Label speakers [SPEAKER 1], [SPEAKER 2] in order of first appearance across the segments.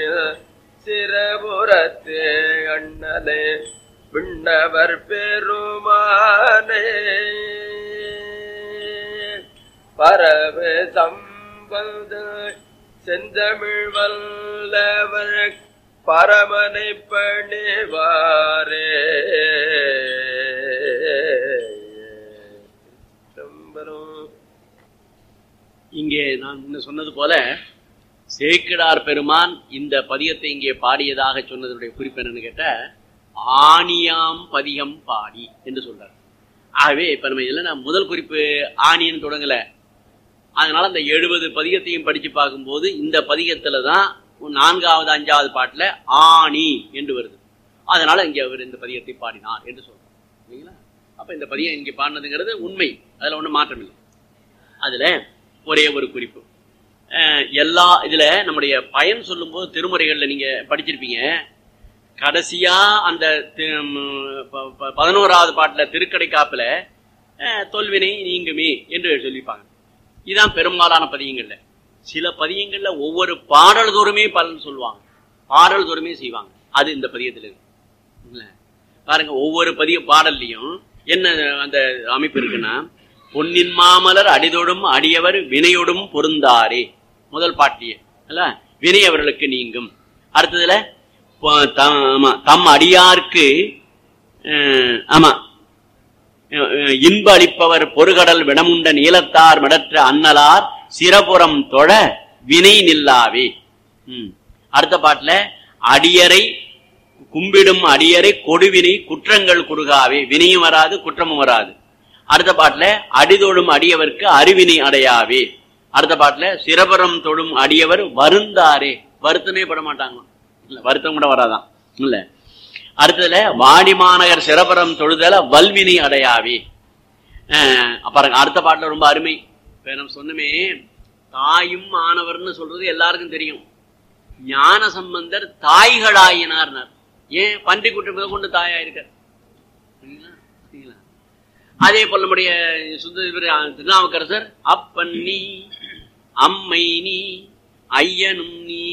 [SPEAKER 1] பொழில் சிறபுறத்து அண்ணலே விண்ணவர் பெருமானே பரவு சம்பந்த செந்தமிழ் வல்லவர் பரமனை பணிவாரே சிதம்பரம்
[SPEAKER 2] இங்கே நான் முன்ன சொன்னது போல சேக்கிடார் பெருமான் இந்த பதியத்தை இங்கே பாடியதாக சொன்னதனுடைய குறிப்பு என்னன்னு கேட்ட ஆணியாம் பதியம் பாடி என்று சொல்றார் ஆகவே இப்ப நம்ம இதுல நான் முதல் குறிப்பு ஆணின்னு தொடங்கல அதனால அந்த எழுபது பதியத்தையும் படிச்சு பார்க்கும்போது இந்த பதியத்துல தான் நான்காவது அஞ்சாவது பாட்டுல ஆணி என்று வருது அதனால இங்க அவர் இந்த பதியத்தை பாடினார் என்று சொல்றார் சரிங்களா அப்ப இந்த பதியம் இங்க பாடினதுங்கிறது உண்மை அதுல ஒண்ணும் மாற்றம் இல்லை அதுல ஒரே ஒரு குறிப்பு அஹ் எல்லா இதுல நம்முடைய பயன் சொல்லும்போது திருமுறைகள்ல நீங்க படிச்சிருப்பீங்க கடைசியா அந்த தி- ம், ப- ப- பதினோராவது பாட்டுல திருக்கடை காப்புல அஹ், தொல்வினை நீங்குமே என்று சொல்லிப்பாங்க இதுதான் பெரும்பாலான பதியங்கள்ல சில பதியங்கள்ல ஒவ்வொரு பாடல் தோறுமே பலன் சொல்லுவாங்க பாடல் தோறுமே செய்வாங்க அது இந்த பதியத்துல இருக்கு இல்ல? பாருங்க ஒவ்வொரு பதிய பாடல்லையும் என்ன அந்த அமைப்பு இருக்குன்னா பொன்னின் மாமலர் அடிதொடும் அடியவர் வினையொடும் பொருந்தாரே முதல் பாட்டியே அல்ல வினை அவர்களுக்கு நீங்கும் அடுத்ததுல பொ- தம் ஆமா, தம் அடியார்க்கு அஹ், ஆமா அஹ், இன்ப அளிப்பவர் பொறுகடல் விடமுண்ட நீலத்தார் மிடற்ற அன்னலார் சிரபுரம் தொழ வினை நில்லாவே ம். அடுத்த பாட்டுல அடியரை கும்பிடும் அடியரை கொடுவினை குற்றங்கள் குறுகாவே வினையும் வராது குற்றமும் வராது அடுத்த பாட்டுல அடிதொடும் அடியவர்க்கு அறிவினை அடையாவே அடுத்த பாட்டுல சிரபரம் தொடும் அடியவர் வருந்தாரே வருத்தமே பட மாட்டாங்க இல்ல வருத்தம் கூட வராதான் இல்ல அடுத்ததுல வாடி மாநகர் சிரபரம் தொழுதல வல்வினை அடையாவே அஹ் அப்புறம் அடுத்த பாட்டுல ரொம்ப அருமை இப்ப நம்ம சொன்னமே தாயும் மாணவர்னு சொல்றது எல்லாருக்கும் தெரியும் ஞான சம்பந்தர் தாய்களாயினார்னார் ஏன் பன்றி குற்றம் கொண்டு தாயாயிருக்கார் சரிங்களா? சரிங்களா? அதே போல நம்முடைய சுத்த இவரு, திருநாவுக்கரசர் அப்பன் நீ அம்மை நீ ஐயனும் நீ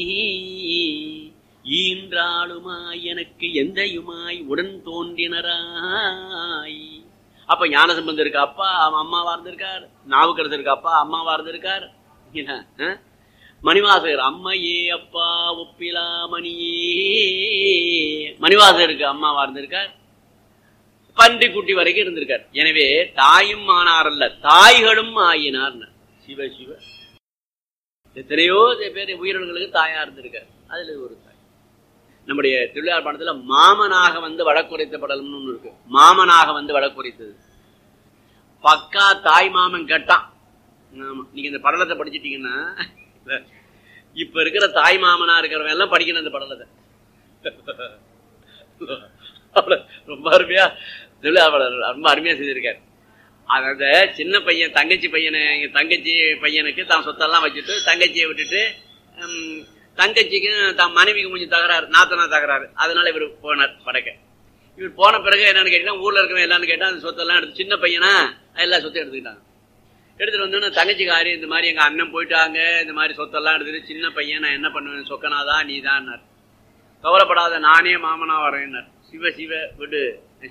[SPEAKER 2] ஈன்றாளுமாய் எனக்கு எந்தையுமாய் உடன் தோன்றினராய் அப்ப ஞானசம்பந்தருக்கு அப்பா அவன் அம்மாவா இருந்திருக்கார் நாவுக்கரசருக்கு அப்பா அம்மாவா இருந்திருக்கார் என்ன, ஆ? மணிவாசகர் அம்மையே அப்பா ஒப்பிலா மணியே மணிவாசகருக்கு அம்மாவா இருந்திருக்கார் பன்றி குட்டி வரைக்கும் இருந்திருக்கார் எனவே தாயும் ஆனார் அல்ல தாய்களும் ஆயினார் சிவ சிவ எத்தனையோ பேர் உயிரினங்களுக்கு தாயா இருந்திருக்கார் அதுல இது ஒரு தாய் நம்முடைய திருவிழா படத்துல மாமனாக வந்து வழக்குரைத்த படலம்னு ஒண்ணு இருக்கு மாமனாக வந்து வழக்குரைத்தது பக்கா தாய் மாமன் கேட்டான் ஆமா நீங்க இந்த படலத்தை படிச்சிட்டீங்கன்னா இப்ப இருக்கிற தாய் மாமனா இருக்கிறவங்க எல்லாம் படிக்கணும் இந்த படலத்தை அவ்வளவு ரொம்ப அருமையா திருவிழா படம் ரொம்ப அருமையா செஞ்சிருக்காரு அந்த சின்ன பையன் தங்கச்சி பையனை எங்க தங்கச்சி பையனுக்கு தான் சொத்தெல்லாம் வச்சுட்டு தங்கச்சியை விட்டுட்டு ஹம், தங்கச்சிக்கும் தான் மனைவிக்கு கொஞ்சம் தகராறு நாத்தனா தகராறு அதனால இவர் போனார் படைக்க இவர் போன பிறகு என்னன்னு கேட்டீங்கன்னா ஊர்ல இருக்கவங்க எல்லான்னு கேட்டா அந்த சொத்தெல்லாம் எடுத்து சின்ன பையனா எல்லா சொத்தையும் எடுத்துக்கிட்டாங்க எடுத்துட்டு வந்தோன்னே தங்கச்சிக்காரி இந்த மாதிரி எங்க அண்ணன் போயிட்டாங்க இந்த மாதிரி சொத்தெல்லாம் எடுத்துட்டு சின்ன பையன் நான் என்ன பண்ணுவேன் சொக்கனாதான் நீ தான் கவலைப்படாத நானே மாமனா வரேன்னார் சிவ சிவ விடு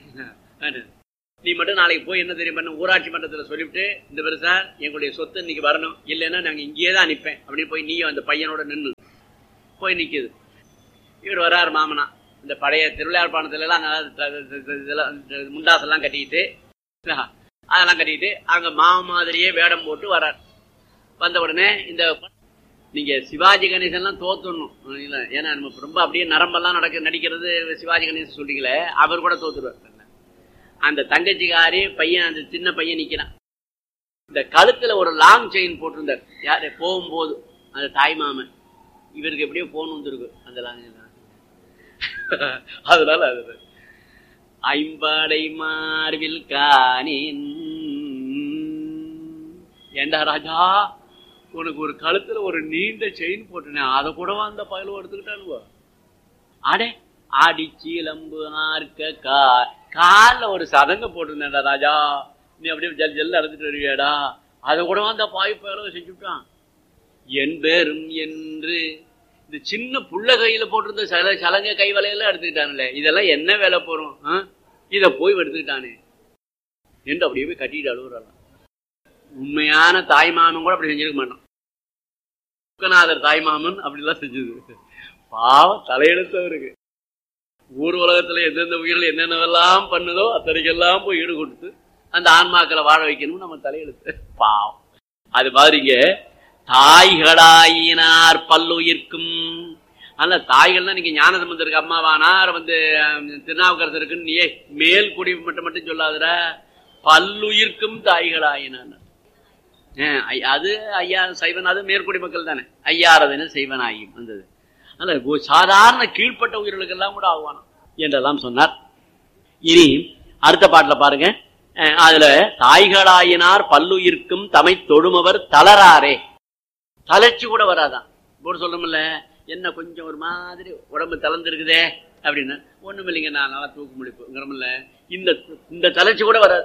[SPEAKER 2] நீ மட்டும் நாளைக்கு போய் என்ன தெரியும் பண்ண ஊராட்சி மன்றத்துல சொல்லிவிட்டு இந்த பெருசா எங்களுடைய சொத்து இன்னைக்கு வரணும் இல்லைன்னா நாங்க இங்கேயே தான் நிப்பேன் அப்படின்னு போய் நீயும் அந்த பையனோட நின்னு போய் நிக்குது இவர் வர்றாரு மாமனா இந்த பழைய திருவிழார் பானத்துல எல்லாம் நல்லா த- த- த- இதெல்லாம் இந்த முண்டாசெல்லாம் கட்டிக்கிட்டு அதெல்லாம் கட்டிக்கிட்டு அங்க மாமா மாதிரியே வேடம் போட்டு வர்றார் வந்த உடனே இந்த நீங்க சிவாஜி கணேசன்லாம் தோத்துடணும் இல்ல ஏன்னா நம்ம ரொம்ப அப்படியே நரம்பெல்லாம் நடக்க நடிக்கிறது சிவாஜி கணேசன் சொல்றீங்களே அவர் கூட தோத்துருவார் அந்த தங்கச்சிக்காரி பையன் அந்த சின்ன பையன் நிக்கிறான் இந்த கழுத்துல ஒரு லாங் செயின் போட்டிருந்தார் யாரு போகும்போது அந்த தாய் மாமன் இவருக்கு எப்படியோ போன் வந்திருக்கு அந்த லாங் அதனால அது ஐம்படை மார்பில் காணேன் ஏண்டா ராஜா உனக்கு ஒரு கழுத்துல ஒரு நீண்ட செயின் போட்டுனேன் அதை கூடவா அந்த பயலும் எடுத்துக்கிட்டானுவோ அடே அடிச்சு லம்பு ஆர்க்க கா கால்ல ஒரு சதங்க போட்டிருந்தேன்டா ராஜா நீ அப்படியே ஜல் ஜல் நடந்துட்டு வருவியாடா அதை கூடவா அந்த பாய் பயலும் செஞ்சுட்டான் என் பெரும் என்று இந்த சின்ன புள்ள கையில போட்டிருந்த சல சலங்க கை வலையெல்லாம் எடுத்துக்கிட்டானுல்ல இதெல்லாம் என்ன வேலை போறோம் ஆ? இத போய் எடுத்துக்கிட்டானே என்று அப்படியே போய் கட்டிட்டு அழுகுறாங்க உண்மையான தாய்மாமன் கூட அப்படி செஞ்சிருக்க மாட்டான் முக்கநாதர் தாய்மாமன் அப்படிலாம் செஞ்சது பாவம் தலையெழுத்தவருக்கு ஊர் உலகத்துல எந்தெந்த உயிர்கள் என்னென்னவெல்லாம் பண்ணுதோ அத்தனைக்கெல்லாம் போய் ஈடு கொடுத்து அந்த ஆன்மாக்களை வாழ வைக்கணும் நம்ம தலையெழுத்து பாவம் அது மாதிரிங்க தாய்களாயினார் பல்லுயிர்க்கும் அல்ல தாய்கள்னா நீங்க ஞானசம்பந்தருக்கு அம்மாவானார் வந்து அஹ், திருநாவுக்கரசருக்கு நீ மேல் குடி மட்டும் மட்டும் சொல்லாதட பல்லுயிர்க்கும் தாய்களாயினார் அஹ், ஐ- அது ஐயா சைவன் அது மேற்குடி மக்கள் தானே ஐயாரதன செய்வனாயும் வந்தது அல்ல ஒரு சாதாரண கீழ்ப்பட்ட உயிர்களுக்கெல்லாம் கூட ஆகுவானாம் என்றெல்லாம் சொன்னார் இனி அடுத்த பாட்டுல பாருங்க அஹ், அதுல தாய்களாயினார் பல்லுயிர்க்கும் தமை தொழுமவர் தளராரே தளர்ச்சி கூட வராதான் போட சொல்றோம்ல என்ன கொஞ்சம் ஒரு மாதிரி உடம்பு தளர்ந்துருக்குதே அப்படின்னு ஒண்ணும் இல்லைங்க நான் நல்லா தூக்கு முடிப்புங்கிறோம்ல இந்த இந்த தளர்ச்சி கூட வராது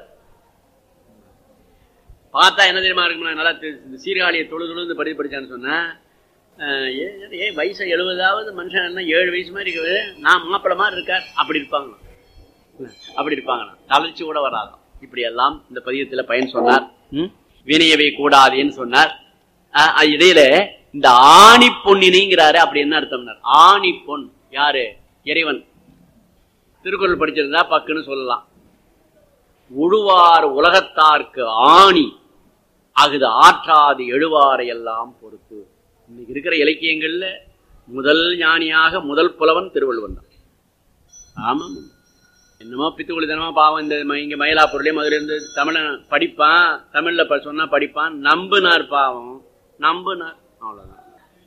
[SPEAKER 2] பார்த்தா என்ன தெரியுமா இருக்கும்ல நல்லா தி- இந்த சீர்காழியை தொழு தொழுந்து படி படிச்சான்னு சொன்னா அஹ், ஏன் ஏன் வயசு எழுபதாவது மனுஷன் என்ன ஏழு வயசு மாதிரி இருக்குது நான் மாப்பிள்ள மாதிரி இருக்கார் அப்படி இருப்பாங்க அப்படி இருப்பாங்களாம் தளர்ச்சி கூட வராதாம் இப்படி எல்லாம் இந்த பதியத்துல பயன் சொன்னார் ம்? வினையவை கூடாதேன்னு சொன்னார் அஹ், அது இடையில இந்த ஆணி பொன்னினைங்கிறாரு அப்படி என்ன அர்த்தம்னார் ஆணி பொன் யாரு இறைவன் திருக்குறள் படிச்சிருந்தா பக்குன்னு சொல்லலாம் உழுவார் உலகத்தார்க்கு ஆணி அகுது ஆற்றாது எழுவாரை எல்லாம் பொறுத்து இன்னைக்கு இருக்கிற இலக்கியங்கள்ல முதல் ஞானியாக முதல் புலவன் திருவள்ளுவன் தான் ஆமாம் என்னமோ பித்துக்குளித்தனமா பாவம் இந்த ம- இங்க மயிலாப்பூர்லயே மதுரை இருந்து தமிழ படிப்பான் தமிழ்ல ப- சொன்னா படிப்பான் நம்புனார் பாவம் நம்புனார் அவ்வளவுதான்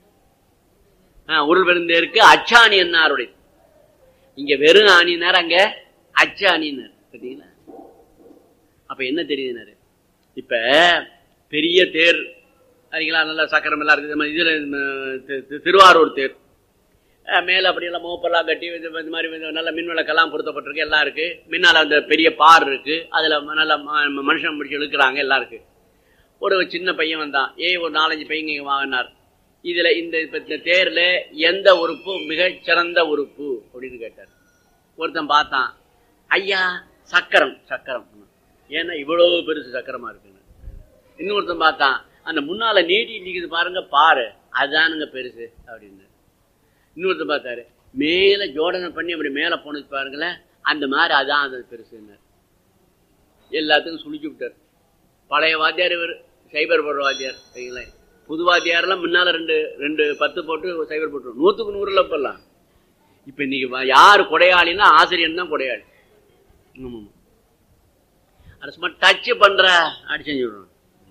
[SPEAKER 2] ஆஹ், உருள் பெருந்தேருக்கு அச்சாணி என்னாருடைய இங்க வெறும் ஆணினார் அங்க அச்சாணினார் பார்த்தீங்களா அப்ப என்ன தெரியுதுனாரு இப்ப பெரிய தேர் சரிங்களா நல்ல சக்கரம் எல்லாம் இருக்குது நம்ம இதுல ம், தி- தி- திருவாரூர் தேர் அஹ், மேல அப்படியெல்லாம் மோப்பெல்லாம் கட்டி இது இந்த மாதிரி வந்து நல்ல மின் விளக்கெல்லாம் பொருத்தப்பட்டிருக்கு எல்லாம் இருக்கு முன்னால அந்த பெரிய பார் இருக்கு அதுல ம- நல்ல ம- மனுஷன் பிடிச்சி இழுக்கிறாங்க எல்லாம் இருக்கு ஒரு சின்ன பையன் வந்தான் ஏய் ஒரு நாலஞ்சு பையங்க இங்க வாங்கினார் இதுல இந்த இப்ப இந்த தேர்ல எந்த உறுப்பு மிகச் சிறந்த உறுப்பு அப்படின்னு கேட்டார் ஒருத்தன் பார்த்தான் ஐயா சக்கரம் சக்கரம் ஏன்னா இவ்வளவு பெருசு சக்கரமா இருக்குன்னு இன்னொருத்தன் பார்த்தான் அந்த முன்னால நீட்டி நிக்குது பாருங்க பாரு அதானுங்க பெருசு அப்படின்னு இன்னொருத்தன் பார்த்தாரு மேல ஜோடனை பண்ணி அப்படி மேல போனது பாருங்களேன் அந்த மாதிரி அதான் அது பெருசுன்னு எல்லாத்துக்கும் சுழிச்சு விட்டார் பழைய வாத்தியார் இவர் சைபர் போடுற வாத்தியார் சரிங்களா புது வாத்தியாரெல்லாம் முன்னால ரெண்டு ரெண்டு பத்து போட்டு சைபர் போட்டு நூத்துக்கு நூறுல இப்பெல்லாம் இப்ப இன்னைக்கு வ- யாரு கொடையாளின்னா ஆசிரியர் தான் கொடையாளி ஆமா அது சும்மா டச் பண்ற அப்படி செஞ்சு விடணும்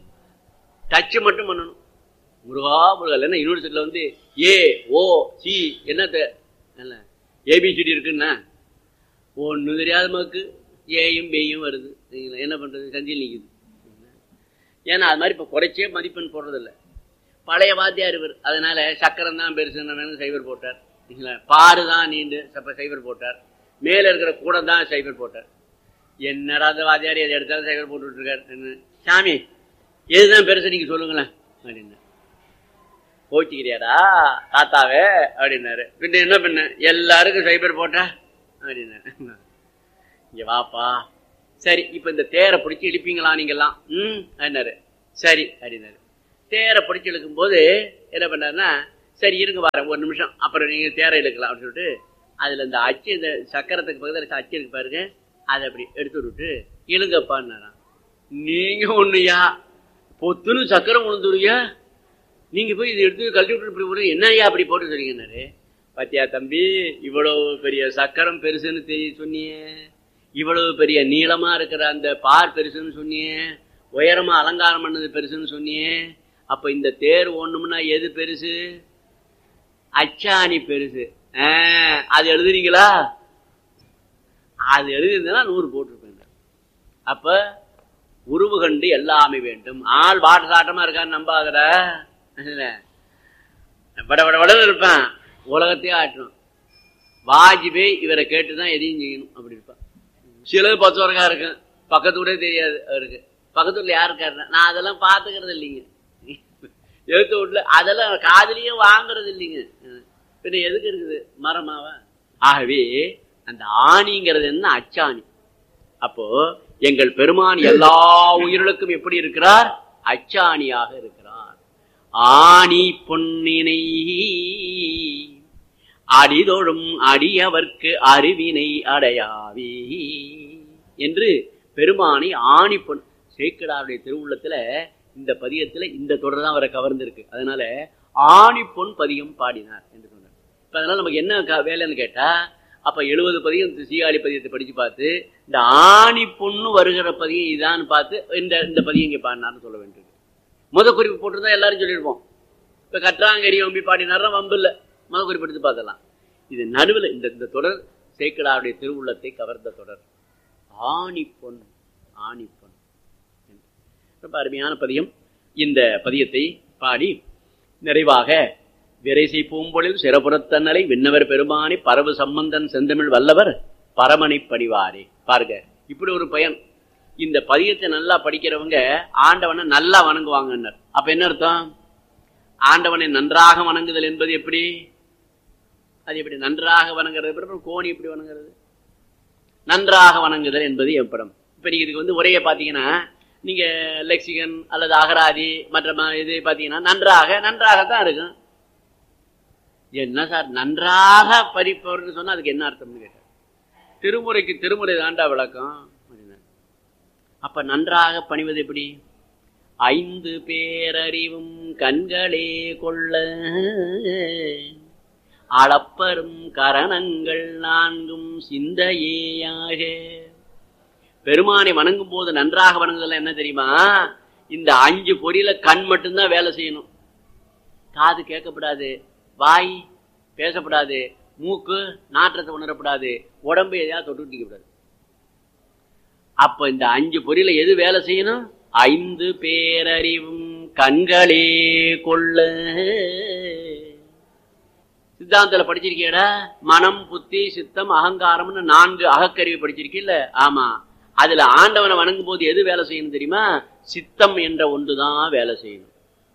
[SPEAKER 2] டச் மட்டும் பண்ணணும் முருகா முருகா இல்லைன்னா யூனிவர்சிட்டியில் வந்து ஏ ஓ சி என்னத்த இல்ல ஏபிசிடி இருக்குன்னா ஒன்றும் தெரியாத மக்கு ஏயும் பேயும் வருது சரிங்களா? என்ன பண்றது சந்தியில் நிக்குது ஏன்னா அது மாதிரி இப்போ குறைச்சே மதிப்பெண் போடுறதில்ல பழைய வாத்தியார் இவர் அதனால சக்கரம் தான் பெருசுன்னு சைபர் போட்டார் சரிங்களா? பாரு தான் நீண்டு சப்ப சைபர் போட்டார் மேல இருக்கிற கூடம் தான் சைபர் போட்டார் என்னடா அந்த வாத்தியார் எதை எடுத்தாலும் சைபர் போட்டுட்டு இருக்காரு என்ன சாமி எதுதான் பெருசு நீங்க சொல்லுங்களேன் அப்படின்னு கோச்சிக்கிறியாடா தாத்தாவே அப்படின்னாரு பின்ன என்ன பண்ண எல்லாருக்கும் சைபர் போட்டா அப்படின்னாரு இங்க வாப்பா சரி இப்ப இந்த தேரை பிடிச்சி இழுப்பீங்களா நீங்கெல்லாம் ம் அப்படின்னாரு சரி அப்படின்னாரு தேரை பிடிச்சி இழுக்கும் போது என்ன பண்ணாருன்னா சரி இருங்க வரேன் ஒரு நிமிஷம் அப்புறம் நீங்க தேரை இழுக்கலாம் அப்படின்னு சொல்லிட்டு அதுல இந்த அச்சு இந்த சக்கரத்துக்கு பக்கத்துல அச்சு இருக்கு பாருங்க அதை அப்படி எடுத்து விட்டுட்டு இழுங்கப்பான்னாராம் நீங்க ஒண்ணுயா பொத்துன்னு சக்கரம் விழுந்துருயா நீங்க போய் இதை எடுத்து கழட்டி விட்டு இப்படி போடு என்னய்யா அப்படி போட்டு சொல்றீங்கன்னாரு பாத்தியா தம்பி இவ்வளவு பெரிய சக்கரம் பெருசுன்னு தெரிய சொன்னியே இவ்வளவு பெரிய நீளமா இருக்கிற அந்த பார் பெருசுன்னு சொன்னியே உயரமா அலங்காரம் பண்ணது பெருசுன்னு சொன்னியே அப்ப இந்த தேர் ஒண்ணும்னா எது பெருசு அச்சாணி பெருசு ஆஹ், அது எழுதுறீங்களா அது எழுதிருந்தா நூறு போட்டிருப்பேன் அப்ப உருவு கண்டு எல்லாமே வேண்டும் ஆள் பாட்டு சாட்டமா இருக்கான்னு நம்பாதட இல்ல வட வட வடன்னு இருப்பான் உலகத்தையே ஆட்டணும் வாஜ்பேய் இவரை கேட்டுதான் எதையும் செய்யணும் அப்படி இருப்பான் சிலது பத்து வரக்கா இருக்கு பக்கத்து கூட தெரியாது அவருக்கு பக்கத்து வீட்டுல யாரு இருக்காரு நான் அதெல்லாம் பாத்துக்கிறது இல்லைங்க எழுத்து வீட்டுல அதெல்லாம் காதுலயே வாங்குறது இல்லைங்க பின்ன எதுக்கு இருக்குது மரமாவா ஆகவே அந்த ஆணிங்கிறது என்ன அச்சாணி அப்போ எங்கள் பெருமான் எல்லா உயிர்களுக்கும் எப்படி இருக்கிறார் அச்சாணியாக இருக்கிறார் ஆணி பொன்னினை அடிதொழும் அடியவர்க்கு அறிவினை அடையாவே என்று பெருமானை ஆணி பொன் சேக்கடாருடைய திருவுள்ளத்துல இந்த பதியத்துல இந்த தொடர் தான் அவரை கவர்ந்திருக்கு அதனால ஆணி பொன் பதியம் பாடினார் என்று சொன்னார் இப்ப அதனால நமக்கு என்ன க- வேலைன்னு கேட்டா அப்ப எழுபது பதியம் சீகாழி பதியத்தை படிச்சு பார்த்து இந்த ஆணி பொண்ணு வருகிற பதியம் இதான்னு பார்த்து இந்த இந்த பதியம் இங்க பாடினார்னு சொல்ல வேண்டியது முத குறிப்பு போட்டிருந்தா எல்லாரும் சொல்லியிருப்போம் இப்ப கற்றாங்கரி வம்பி பாடினாரா வம்பு இல்ல முத குறிப்பு எடுத்து பார்த்தலாம் இது நடுவில் இந்த இந்த தொடர் சேக்கடாருடைய திருவுள்ளத்தை கவர்ந்த தொடர் ஆணி பொன் ஆணி பொன் ரொம்ப அருமையான பதியம் இந்த பதியத்தை பாடி நிறைவாக விரைசை பூம்பொழில் சிறப்புறத்தன்னலை விண்ணவர் பெருமானி பரவு சம்பந்தன் செந்தமிழ் வல்லவர் பரமனை படிவாரே பாருங்க இப்படி ஒரு பயன் இந்த பதியத்தை நல்லா படிக்கிறவங்க ஆண்டவனை நல்லா வணங்குவாங்கன்னர் அப்ப என்ன அர்த்தம் ஆண்டவனை நன்றாக வணங்குதல் என்பது எப்படி அது எப்படி நன்றாக வணங்குறது எப்படி? அப்புறம் கோணி எப்படி வணங்குறது நன்றாக வணங்குதல் என்பது எப்படும் இப்ப நீங்க இதுக்கு வந்து உரையை பாத்தீங்கன்னா நீங்க லெக்சிகன் அல்லது அகராதி மற்ற ம- இது பாத்தீங்கன்னா நன்றாக நன்றாகத்தான் இருக்கும் என்ன சார் நன்றாக படிப்பவர்னு சொன்னா அதுக்கு என்ன அர்த்தம்னு கேட்டார் திருமுறைக்கு திருமுறை தாண்டா விளக்கம் அப்படின்னார். அப்ப நன்றாக பணிவது எப்படி ஐந்து பேரறிவும் கண்களே கொள்ள அளப்பரும் கரணங்கள் நான்கும் சிந்தையேயாக பெருமானை வணங்கும் போது நன்றாக வணங்குதல் என்ன தெரியுமா இந்த அஞ்சு பொறியில கண் மட்டும்தான் வேலை செய்யணும் காது கேட்கப்படாது வாய் பேசப்படாது மூக்கு நாற்றத்தை உணரப்படாது உடம்பு எதையாவது தொட்டு கூடாது அப்ப இந்த அஞ்சு பொறியில எது வேலை செய்யணும் ஐந்து பேரறிவும் கண்களே கொள்ள சித்தாந்தத்துல படிச்சிருக்கியடா மனம் புத்தி சித்தம் அகங்காரம்னு நான்கு அகக்கருவி படிச்சிருக்கீல்ல ஆமா அதுல ஆண்டவனை வணங்கும் போது எது வேலை செய்யணும் தெரியுமா சித்தம் என்ற ஒன்றுதான் வேலை செய்யணும்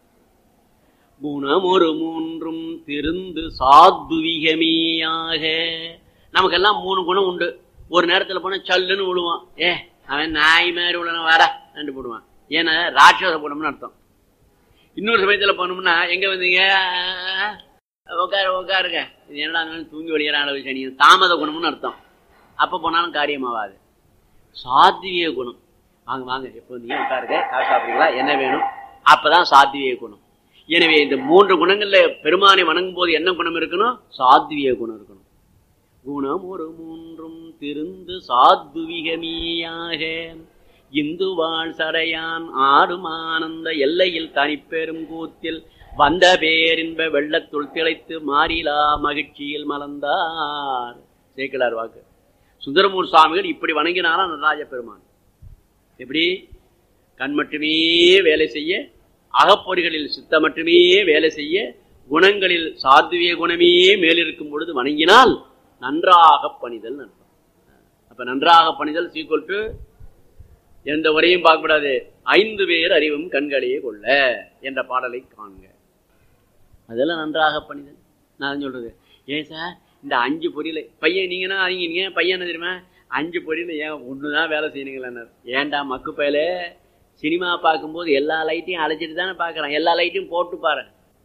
[SPEAKER 2] குணம் ஒரு மூன்றும் திருந்து சாத்விகமேயாக நமக்கெல்லாம் மூணு குணம் உண்டு ஒரு நேரத்துல போனா சல்லுன்னு விழுவான் ஏ அவன் நாய் மாதிரி விழுன வாடா ரெண்டு போடுவான் ஏன்னா ராட்சச குணம்னு அர்த்தம் இன்னொரு சமயத்துல போனோம்னா எங்க வந்தீங்க உட்காரு உட்காருங்க இது என்னடா இருந்தாலும் தூங்கி வழியிற அளவு சனி தாமத குணம்னு அர்த்தம் அப்ப போனாலும் காரியமாவாது சாத்விக குணம் வாங்க வாங்க எப்போ வந்தீங்க உட்காருங்க காசு சாப்பிடுறீங்களா என்ன வேணும் அப்பதான் சாத்விக குணம் எனவே இந்த மூன்று குணங்கள்ல பெருமானை வணங்கும் போது என்ன குணம் இருக்கணும் சாத்விக குணம் இருக்கணும் குணம் ஒரு மூன்றும் திருந்து சாத்விகமீயாக இந்து வாழ் சடையான் ஆடும் ஆனந்த எல்லையில் தனிப்பெரும் கூத்தில் வந்த பேரின்ப வெள்ளத்துள் திளைத்து மாறிலா மகிழ்ச்சியில் மலர்ந்தார் சேக்கலார் வாக்கு சுந்தரமூர் சுவாமிகள் இப்படி வணங்கினாரா நடராஜ பெருமான் எப்படி கண் மட்டுமே வேலை செய்ய அகப்பொறிகளில் சித்த மட்டுமே வேலை செய்ய குணங்களில் சாத்விய குணமே மேலிருக்கும் பொழுது வணங்கினால் நன்றாக பணிதல் அர்த்தம் அப்ப நன்றாக பணிதல் சீக்குவல் டு எந்த உரையும் பார்க்கக்கூடாது ஐந்து பேர் அறிவும் கண்களையே கொள்ள என்ற பாடலை காண்க அதெல்லாம் நன்றாக பணிதல் நான் சொல்றது ஏன் சார் இந்த அஞ்சு பொரியல பையன் நீங்கன்னா அவங்க நீங்க பையன் என்ன தெரியுமா அஞ்சு பொரியல ஏன் ஒண்ணுதான் வேலை செய்யணுங்களா ஏன்டா மக்கு பயல சினிமா பார்க்கும்போது எல்லா லைட்டையும் அழைச்சிட்டு தானே பார்க்கறான் எல்லா லைட்டையும் போட்டு பாரு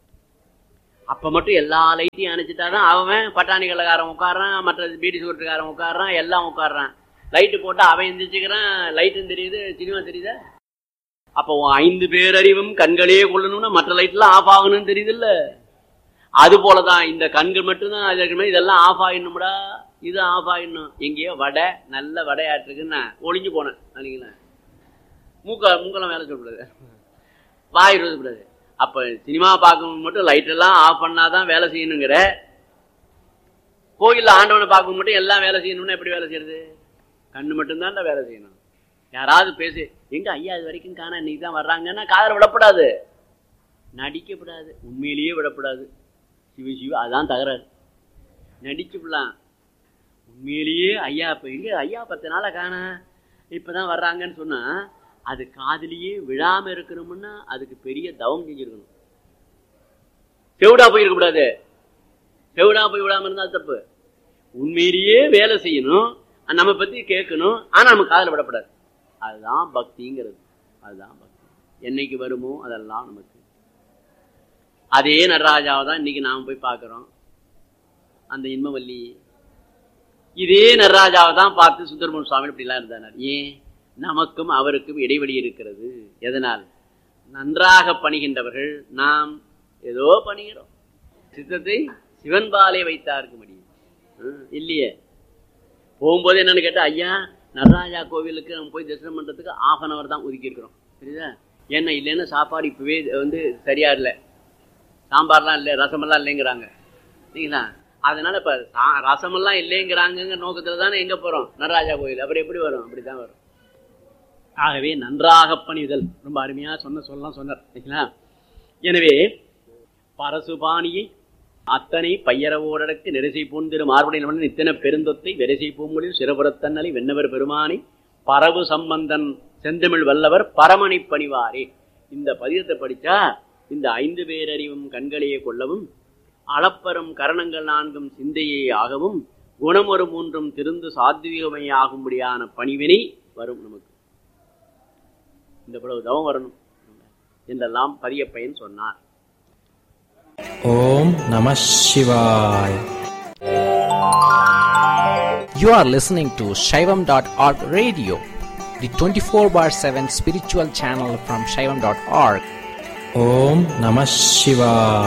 [SPEAKER 2] அப்ப மட்டும் எல்லா லைட்டையும் அணைச்சிட்டாதான் அவன் பட்டாணி கடைக்காரன் உட்காடுறான் மற்ற பீடி சோட்டுக்காரன் உட்காடுறான் எல்லாம் உட்காடுறான் லைட்டு போட்டா அவன் எந்திரிச்சுக்கிறான் லைட்டும் தெரியுது சினிமா தெரியுதா அப்போ உன் ஐந்து பேரறிவும் கண்களே கொள்ளணும்னா மற்ற லைட்லாம் ஆஃப் ஆகணும்னு தெரியுது இல்ல அது போலதான் இந்த கண்கள் மட்டும்தான் அது இருக்கணுமே, இதெல்லாம் ஆஃப் ஆயிடணும்டா இது ஆஃப் ஆயிடணும் எங்கேயோ வடை நல்ல வடையாட்டுருக்குன்னு ஒளிஞ்சு போனேன் அன்னைக்கு மூக்க மூக்கெல்லாம் வேலை சொல்லக்கூடாது வாய் கூடாது அப்ப சினிமா பார்க்கும் மட்டும் லைட் எல்லாம் ஆஃப் பண்ணாதான் வேலை செய்யணுங்கிற கோயில்ல ஆண்டவனை பார்க்கும் மட்டும் எல்லாம் வேலை செய்யணும்னா எப்படி வேலை செய்யறது கண்ணு மட்டும்தான்டா வேலை செய்யணும் யாராவது பேசு எங்க ஐயா இது வரைக்கும் காண இன்னைக்கு தான் வர்றாங்கன்னா காதல விடப்படாது நடிக்கப்படாது உண்மையிலேயே விடப்படாது சிவ சிவ அதான் தகராறு நடிச்சு விடலாம் உண்மையிலேயே ஐயா இப்ப எங்க ஐயா பத்து நாளை காண இப்பதான் வர்றாங்கன்னு சொன்னா அது காதுலயே விழாம இருக்கணும்னா அதுக்கு பெரிய தவம் செஞ்சிருக்கணும் செவிடா போயிருக்க கூடாது செவிடா போய் விடாம இருந்தா தப்பு உண்மையிலேயே வேலை செய்யணும் நம்ம பத்தி கேட்கணும் ஆனா நம்ம காதுல விடப்படாது அதுதான் பக்திங்கிறது அதுதான் பக்தி என்னைக்கு வருமோ அதெல்லாம் நமக்கு அதே நடராஜாவை தான் இன்னைக்கு நாம போய் பார்க்கிறோம் அந்த இன்பவல்லி இதே நடராஜாவை தான் பார்த்து சுந்தரமன் சுவாமி இப்படிலாம் இருந்தார் ஏன் நமக்கும் அவருக்கும் இடைவெளி இருக்கிறது எதனால் நன்றாக பணிகின்றவர்கள் நாம் ஏதோ பணிகிறோம் சித்தத்தை சிவன்பாலே வைத்தாருக்கு முடியும் ஹம், இல்லையே போகும்போது என்னன்னு கேட்டா ஐயா நடராஜா கோவிலுக்கு நம்ம போய் தரிசனம் பண்றதுக்கு ஆஃப் அன் அவர் தான் ஒதுக்கி இருக்கிறோம் புரியுதா ஏன்னா இல்லைன்னா சாப்பாடு இப்பவே வந்து சரியா இல்லை சாம்பார்லாம் இல்லை ரசமெல்லாம் இல்லைங்கிறாங்க சரிங்களா அதனால இப்ப சா- ரசமெல்லாம் இல்லைங்கிறாங்கங்கிற நோக்கத்துல தானே எங்க போறோம் நடராஜா கோயில் அப்புறம் எப்படி வரும் அப்படிதான் வரும் ஆகவே நன்றாக பணிதல் ரொம்ப அருமையா சொன்ன சொல்லலாம் சொன்னார் சரிங்களா எனவே பரசுபாணியை அத்தனை பையரவோடற்கு நெரிசை பூந்திரு மார்புடையில் நித்தன பெருந்தொத்தை வெரிசை பூமொழியில் சிறபுறத்தன்னலை வெண்ணவர் பெருமானை பரவு சம்பந்தன் செந்தமிழ் வல்லவர் பரமனை பணிவாரே இந்த பதியத்தை படிச்சா இந்த ஐந்து பேரறிவும் கண்களையே கொள்ளவும் அளப்பரும் கரணங்கள் நான்கும் சிந்தையே ஆகவும் குணமொரு மூன்றும் திருந்து சாத்வீகமையாகும்படியான பணிவினை வரும் நமக்கு இந்த பிளவு தவம் வரணும் என்றெல்லாம் பதிய பயன் சொன்னார்
[SPEAKER 3] Om Namah Shivaya. You are listening to Shaivam.org radio, the 24 bar 7 spiritual channel from Shaivam.org. Om Namah Shivaya.